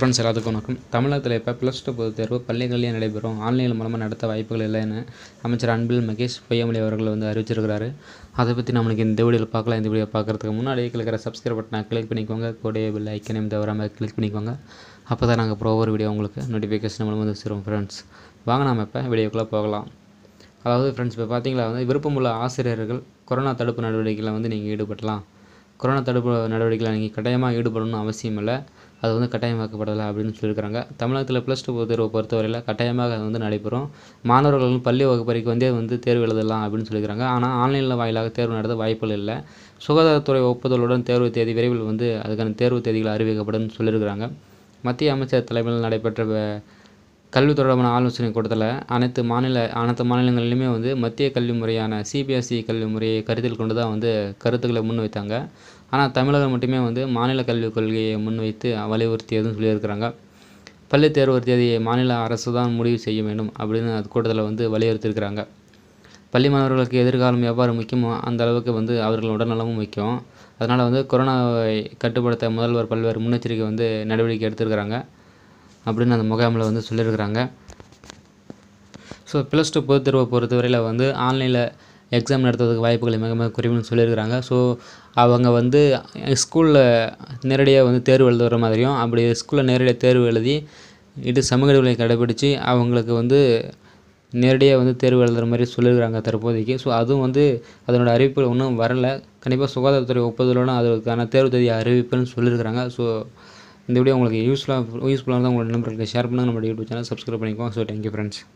friends எல்லாத்துக்கும் வணக்கம் தமிழகத்தில் இப்போ ப்ளஸ் டூ பொதுத் தேர்வு பள்ளிகளிலே நடைபெறும் ஆன்லைன் மூலமாக நடத்த வாய்ப்புகள் இல்லைன்னு அமைச்சர் அன்பில் மகேஷ் பொய்யாமொழி அவர்கள் வந்து அறிவிச்சிருக்கிறாரு அதை பற்றி நம்மளுக்கு இந்த வீடியோவில் பார்க்கலாம் இந்த வீடியோ பார்க்குறதுக்கு முன்னாடி கிளிக்கிற சப்ஸ்கிரைப் பட்டனை கிளிக் பண்ணிக்கோங்க கூடயே பில் ஐக்கனையும் தவறாமல் கிளிக் பண்ணிக்கோங்க அப்போ தான் நாங்கள் அப்புறம் ஒவ்வொரு வீடியோ உங்களுக்கு நோட்டிஃபிகேஷன் மூலம் வந்து சேரும் ஃப்ரெண்ட்ஸ் வாங்க நாம் இப்போ வீடியோக்குள்ளே போகலாம் அதாவது ஃப்ரெண்ட்ஸ் இப்போ பார்த்தீங்களா வந்து விருப்பமுள்ள ஆசிரியர்கள் கொரோனா தடுப்பு நடவடிக்கையில் வந்து நீங்கள் ஈடுபடலாம் கொரோனா தடுப்பு நடவடிக்கையில் நீங்கள் கட்டாயமாக ஈடுபடணும்னு அவசியம் இல்லை அது வந்து கட்டாயமாக்கப்படலை அப்படின்னு சொல்லியிருக்கிறாங்க தமிழகத்தில் ப்ளஸ் டூ தேர்வை பொறுத்தவரையில் கட்டாயமாக அது வந்து நடைபெறும் மாணவர்கள் வந்து பள்ளி வகுப்பறைக்கு வந்தே வந்து தேர்வு எழுதலாம் அப்படின்னு சொல்லியிருக்கிறாங்க ஆனால் ஆன்லைனில் வாயிலாக தேர்வு நடத்த வாய்ப்புகள் இல்லை சுகாதாரத்துறை ஒப்புதலுடன் தேர்வு தேதி விரைவில் வந்து அதுக்கான தேர்வு தேதிகள் அறிவிக்கப்படும் சொல்லியிருக்கிறாங்க மத்திய அமைச்சர் தலைமையில் நடைபெற்ற வ- கல்வி தொடர்பான ஆலோசனை கூட்டத்தில் அனைத்து மாநில அனைத்து மாநிலங்களிலுமே வந்து மத்திய கல்வி முறையான சிபிஎஸ்இ கல்வி முறையை கருத்தில் கொண்டு தான் வந்து கருத்துக்களை முன்வைத்தாங்க ஆனால் தமிழகம் மட்டுமே வந்து மாநில கல்விக் கொள்கையை முன்வைத்து வலியுறுத்தியதும் சொல்லியிருக்கிறாங்க பள்ளி தேர்வு தேதியை மாநில அரசு தான் முடிவு செய்ய வேண்டும் அப்படின்னு அது கூட்டத்தில் வந்து வலியுறுத்தியிருக்கிறாங்க பள்ளி மாணவர்களுக்கு எதிர்காலம் எவ்வாறு முக்கியமோ அந்த அளவுக்கு வந்து அவர்கள் உடல்நலமும் முக்கியம் அதனால் வந்து கொரோனாவை கட்டுப்படுத்த முதல்வர் பல்வேறு முன்னெச்சரிக்கை வந்து நடவடிக்கை எடுத்திருக்கிறாங்க அப்படின்னு அந்த முகாமில் வந்து சொல்லியிருக்கிறாங்க ஸோ ப்ளஸ் டூ பொதுத் தேர்வை பொறுத்தவரையில் வந்து ஆன்லைனில் எக்ஸாம் நடத்துறதுக்கு வாய்ப்புகள் மிக மிக குறைவுன்னு சொல்லியிருக்கிறாங்க ஸோ அவங்க வந்து ஸ்கூலில் நேரடியாக வந்து தேர்வு எழுத வர மாதிரியும் அப்படி ஸ்கூலில் நேரடியாக தேர்வு எழுதி இது சமூக இடைவெளியை கடைபிடித்து அவங்களுக்கு வந்து நேரடியாக வந்து தேர்வு எழுதுகிற மாதிரி சொல்லியிருக்கிறாங்க தற்போதைக்கு ஸோ அதுவும் வந்து அதனோட அறிவிப்புகள் இன்னும் வரல கண்டிப்பாக சுகாதாரத்துறை ஒப்புதலோடு அதுக்கான தேர்வு தேதியை அறிவிப்புன்னு சொல்லியிருக்கிறாங்க ஸோ இந்த வீடியோ உங்களுக்கு யூஸ்ஃபுல்லாக யூஸ்ஃபுல்லாக தான் உங்களோட நண்பர்களுக்கு ஷேர் பண்ணுங்கள் நம்ம யூடியூப் சேனல் சப்ஸ்கிரைப் பண்ணிக்கோங்க ஸோ தேங்க்யூ ஃப்ரெண்ட்ஸ்